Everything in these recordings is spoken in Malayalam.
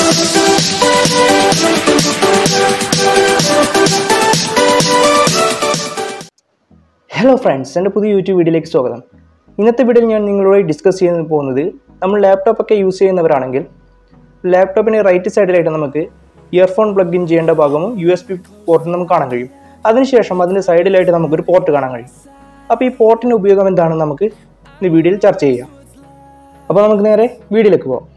ഹലോ ഫ്രണ്ട്സ് എൻ്റെ പുതിയ യൂട്യൂബ് വീഡിയോയിലേക്ക് സ്വാഗതം ഇന്നത്തെ വീഡിയോയിൽ ഞാൻ നിങ്ങളോട് ഡിസ്കസ് ചെയ്യാൻ പോകുന്നത് നമ്മൾ ലാപ്ടോപ്പ് ഒക്കെ യൂസ് ചെയ്യുന്നവരാണെങ്കിൽ ലാപ്ടോപ്പിന് റൈറ്റ് സൈഡിലായിട്ട് നമുക്ക് ഇയർഫോൺ പ്ലഗ് ഇൻ ചെയ്യേണ്ട ഭാഗവും യു എസ് പി പോർട്ടും നമുക്ക് കാണാൻ കഴിയും അതിനുശേഷം അതിൻ്റെ സൈഡിലായിട്ട് നമുക്കൊരു പോർട്ട് കാണാൻ കഴിയും അപ്പോൾ ഈ പോർട്ടിൻ്റെ ഉപയോഗം എന്താണെന്ന് നമുക്ക് ഈ വീഡിയോയിൽ ചർച്ച ചെയ്യാം അപ്പോൾ നമുക്ക് നേരെ വീഡിയോയിലേക്ക് പോകാം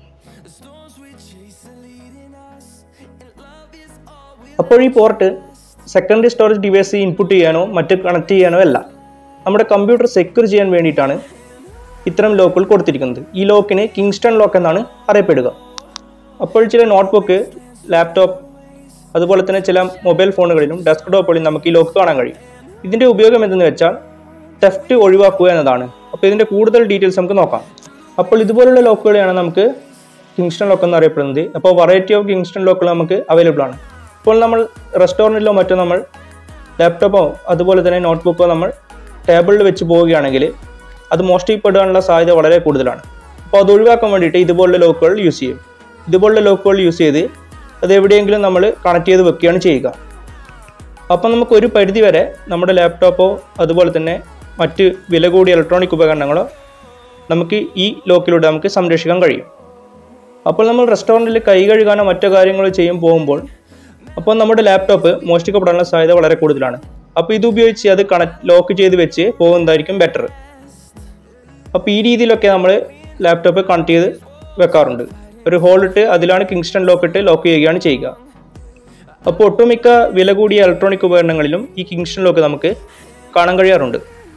അപ്പോൾ ഈ port secondary storage device input ചെയ്യാനോ മറ്റ് കണക്ട് ചെയ്യാനോ അല്ല നമ്മുടെ കമ്പ്യൂട്ടർ സെക്യൂർ ചെയ്യാൻ വേണ്ടിയിട്ടാണ് ഇത്തരം ലോക്കുകൾ കൊടുത്തിരിക്കുന്നത് ഈ ലോക്കിന് കിങ്സ്റ്റൺ ലോക്ക് എന്നാണ് അറിയപ്പെടുക അപ്പോൾ ചില നോട്ട്ബുക്ക് ലാപ്ടോപ്പ് അതുപോലെ തന്നെ ചില മൊബൈൽ ഫോണുകളിലും ഡെസ്ക്ടോപ്പുകളിലും നമുക്ക് ഈ ലോക്ക് കാണാൻ കഴിയും ഇതിൻ്റെ ഉപയോഗം എന്തെന്ന് വെച്ചാൽ ടെഫ്റ്റ് ഒഴിവാക്കുക എന്നതാണ് അപ്പോൾ ഇതിൻ്റെ കൂടുതൽ ഡീറ്റെയിൽസ് നമുക്ക് നോക്കാം അപ്പോൾ ഇതുപോലുള്ള ലോക്കുകളെയാണ് നമുക്ക് കിങ്സ്റ്റൺ ലോക്ക് എന്ന് അറിയപ്പെടുന്നത് അപ്പോൾ വെറൈറ്റി ഓഫ് കിങ്സ്റ്റൺ ലോക്കുകൾ നമുക്ക് അവൈലബിൾ ആണ് ഇപ്പോൾ നമ്മൾ റെസ്റ്റോറൻറ്റിലോ മറ്റോ നമ്മൾ ലാപ്ടോപ്പോ അതുപോലെ തന്നെ നോട്ട്ബുക്കോ നമ്മൾ ടേബിളിൽ വെച്ച് പോവുകയാണെങ്കിൽ അത് മോഷ്ടിക്കപ്പെടാനുള്ള സാധ്യത വളരെ കൂടുതലാണ് അപ്പോൾ അത് ഒഴിവാക്കാൻ വേണ്ടിയിട്ട് ഇതുപോലുള്ള ലോക്കുകൾ യൂസ് ചെയ്യും ഇതുപോലുള്ള ലോക്കുകൾ യൂസ് ചെയ്ത് അത് എവിടെയെങ്കിലും നമ്മൾ കണക്ട് ചെയ്ത് വെക്കുകയാണ് ചെയ്യുക അപ്പം നമുക്ക് ഒരു പരിധി വരെ നമ്മുടെ ലാപ്ടോപ്പോ അതുപോലെ തന്നെ മറ്റ് വില കൂടിയ ഇലക്ട്രോണിക് ഉപകരണങ്ങളോ നമുക്ക് ഈ ലോക്കിലൂടെ നമുക്ക് സംരക്ഷിക്കാൻ കഴിയും അപ്പോൾ നമ്മൾ റെസ്റ്റോറൻറ്റിൽ കൈ കഴുകാനോ മറ്റോ കാര്യങ്ങളോ ചെയ്യും പോകുമ്പോൾ അപ്പോൾ നമ്മുടെ ലാപ്ടോപ്പ് മോഷ്ടിക്കപ്പെടാനുള്ള സാധ്യത വളരെ കൂടുതലാണ് അപ്പോൾ ഇത് ഉപയോഗിച്ച് അത് കണക്ട് ലോക്ക് ചെയ്ത് വെച്ച് പോകുന്നതായിരിക്കും ബെറ്റർ അപ്പോൾ ഈ രീതിയിലൊക്കെ നമ്മൾ ലാപ്ടോപ്പ് കണക്ട് ചെയ്ത് വെക്കാറുണ്ട് ഒരു ഹോൾ ഇട്ട് അതിലാണ് കിങ്സ്റ്റൺ ലോക്ക് ഇട്ട് ലോക്ക് ചെയ്യുകയാണ് ചെയ്യുക അപ്പോൾ ഒട്ടുമിക്ക വില കൂടിയ ഇലക്ട്രോണിക് ഉപകരണങ്ങളിലും ഈ കിങ്സ്റ്റൺ ലോക്ക് നമുക്ക് കാണാൻ കഴിയാറുണ്ട്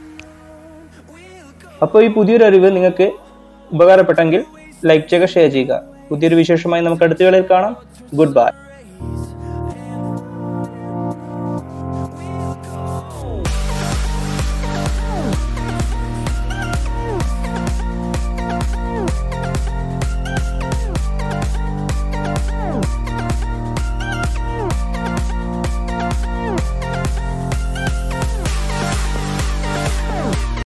അപ്പോൾ ഈ പുതിയൊരു അറിവ് നിങ്ങൾക്ക് ഉപകാരപ്പെട്ടെങ്കിൽ ലൈക്ക് ചെയ്യുക ഷെയർ ചെയ്യുക പുതിയൊരു വിശേഷമായി നമുക്ക് അടുത്ത വേളയിൽ കാണാം ഗുഡ് ബൈ